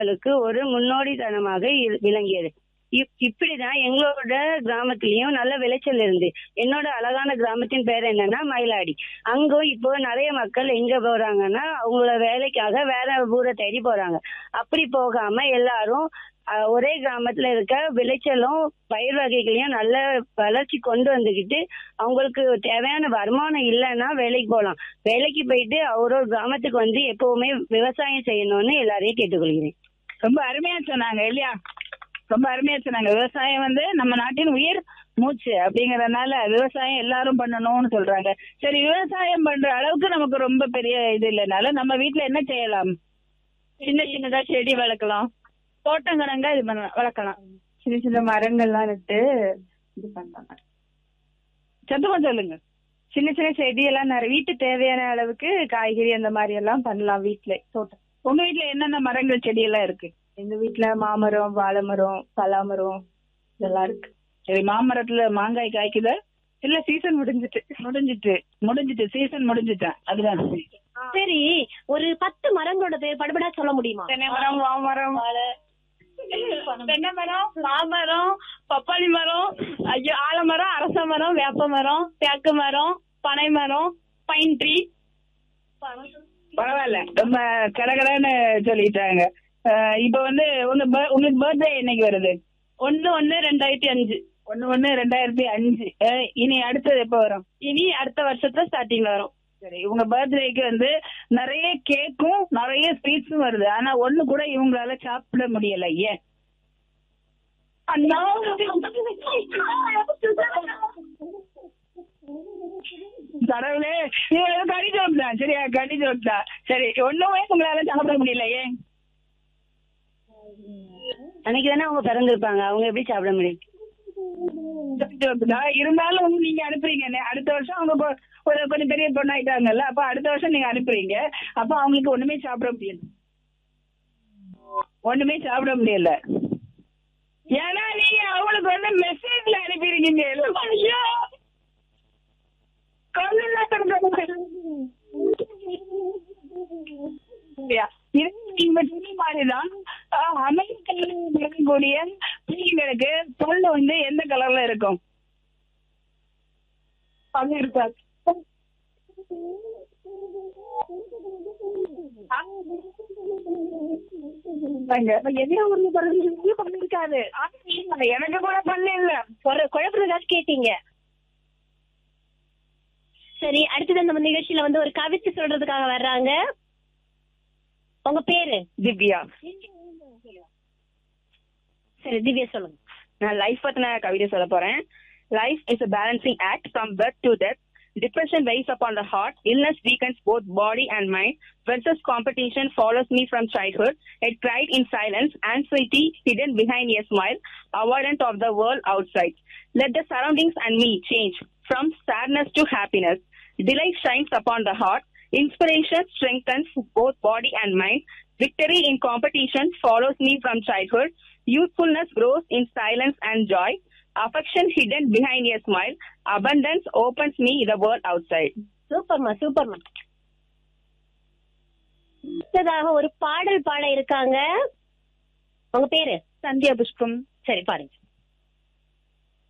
மக்களுக்கு ஒரு முன்னோடித்தனமாக இரு- விளங்கியது இப்- இப்படிதான் எங்களோட கிராமத்திலயும் நல்ல விளைச்சல் இருந்து என்னோட அழகான கிராமத்தின் பேர் என்னன்னா மயிலாடி அங்கும் இப்போ நிறைய மக்கள் எங்க போறாங்கன்னா அவங்களோட வேலைக்காக வேற ஊரை தேடி போறாங்க அப்படி போகாம எல்லாரும் அஹ், ஒரே கிராமத்துல இருக்க விளைச்சலும் பயிர் வகைகளையும் நல்ல வளர்ச்சி கொண்டு வந்துகிட்டு அவங்களுக்கு தேவையான வருமானம் இல்லைன்னா வேலைக்கு போகலாம் வேலைக்கு போயிட்டு அவரோட கிராமத்துக்கு வந்து எப்பவுமே விவசாயம் செய்யணும்னு எல்லாரையும் கேட்டுக்கொள்கிறேன் ரொம்ப அருமையா சொன்னாங்க இல்லையா ரொம்ப அருமையா சொன்னாங்க விவசாயம் வந்து நம்ம நாட்டின் உயிர் மூச்சு அப்படிங்கறதுனால விவசாயம் எல்லாரும் பண்ணணும்னு சொல்றாங்க சரி விவசாயம் பண்ற அளவுக்கு நமக்கு ரொம்ப பெரிய இது இல்லைனாலும் நம்ம வீட்ல என்ன செய்யலாம் சின்ன சின்னதா செடி வளர்க்கலாம் தோட்டங்கரங்க இது பண்ண வளர்க்கலாம் சின்ன சின்ன மரங்கள்லாம் நட்டு இது பண்ணாங்க சத்தமா சொல்லுங்க சின்ன சின்ன செடியெல்லாம் நிறைய வீட்டு தேவையான அளவுக்கு காய்கறி அந்த மாதிரி எல்லாம் பண்ணலாம் வீட்ல தோட்டம் உங்க வீட்ல என்னென்ன மரங்கள் செடி எல்லாம் இருக்கு எங்க வீட்ல மாமரம் வாழை மரம் பலாமரம் இதெல்லாம் இருக்கு சரி மாமரத்துல மாங்காய் காய்க்குதா இல்ல சீசன் முடிஞ்சிட்டு முடிஞ்சிட்டு முடிஞ்சிட்டு சீசன் முடிஞ்சிட்டேன் அதுதான் சரி ஒரு பத்து மரங்களோட பேர் படுபடா சொல்ல முடியுமா தென்னை மரம் மாமரம் தென்னை மரம் மாமரம் பப்பாளி மரம் ஐயோ ஆலமரம் அரச மரம் வேப்ப மரம் தேக்கு மரம் பனை மரம் பைன் ட்ரீ பரவாயில்ல ரொம்ப கடகடன்னு சொல்லிட்டாங்க அஹ் இப்ப வந்து உங்க bir- உங்களுக்கு பர்த்டே என்னைக்கு வருது ஒன்னு ஒன்னு ரெண்டாயிரத்தி அஞ்சு ஒண்ணு ஒண்ணு ரெண்டாயிரத்தி அஞ்சு அஹ் இனி அடுத்தது எப்ப வரும் இனி அடுத்த வருஷத்துல ஸ்டார்டிங்ல வரும் சரி உங்க பர்த்டேக்கு வந்து நிறைய கேக்கும் நிறைய ஸ்வீட்ஸும் வருது ஆனா ஒண்ணு கூட இவங்களால சாப்பிட முடியல ஏன் அண்ணா கடவுளே இவங்க கடி ஜோக் தான் சரியா கடி ஜோக் தான் சரி ஒண்ணுமே உங்களால சாப்பிட முடியல ஏன் அன்னைக்கு தானே அவங்க பிறந்திருப்பாங்க அவங்க எப்படி சாப்பிட முடியும் கடி joke தான் இருந்தாலும் நீங்க அனுப்புறீங்க நே- அடுத்த வருஷம் அவங்க கொ- ஒரு கொஞ்சம் பெரிய பொண்ணு ஆயிட்டாங்கல்ல அப்ப அடுத்த வருஷம் நீங்க அனுப்புறீங்க அப்ப அவங்களுக்கு ஒண்ணுமே சாப்பிட முடியல ஒண்ணுமே சாப்பிட முடியல ஏன்னா நீங்க அவங்களுக்கு வந்து மெசேஜ்ல அனுப்பியிருக்கீங்க ஐயோ இல்லையா? இது நீங்க துணி மாதிரிதான் ஆஹ், அமெரிக்காவில் இருக்கக்கூடிய பிள்ளைங்களுக்கு பொண்ணு வந்து எந்த கலர்ல இருக்கும் அது இருக்காது என்ன ஒண்ணு பிறகு பண்ணிருக்காது எனக்கு கூட பண்ண இல்ல ஒரு குழப்பத்துக்காக கேட்டீங்க சரி அடுத்தது நம்ம நிகழ்ச்சியில வந்து ஒரு கவிதை சொல்றதுக்காக வர்றாங்க உங்க பேரு திவ்யா சரி திவ்யா சொல்லுங்க நான் லைஃப் பத்தின கவிதை சொல்ல போறேன் life is a balancing act from birth to death depression weighs upon the heart illness weakens both body and mind versus competition follows me from childhood a pride in silence anxiety hidden behind a smile avoidance of the world outside let the surroundings and me change from sadness to happiness delight shines upon the heart inspiration strengthens both body and mind victory in competition follows me from childhood Youthfulness grows in silence and joy. Affection hidden behind a smile. Abundance opens me the world outside. சூப்பர்மா சூப்பர்மா அடுத்ததாக ஒரு பாடல் பாட இருக்காங்க உங்க பேரு சந்தியா புஷ்பம் சரி பாருங்க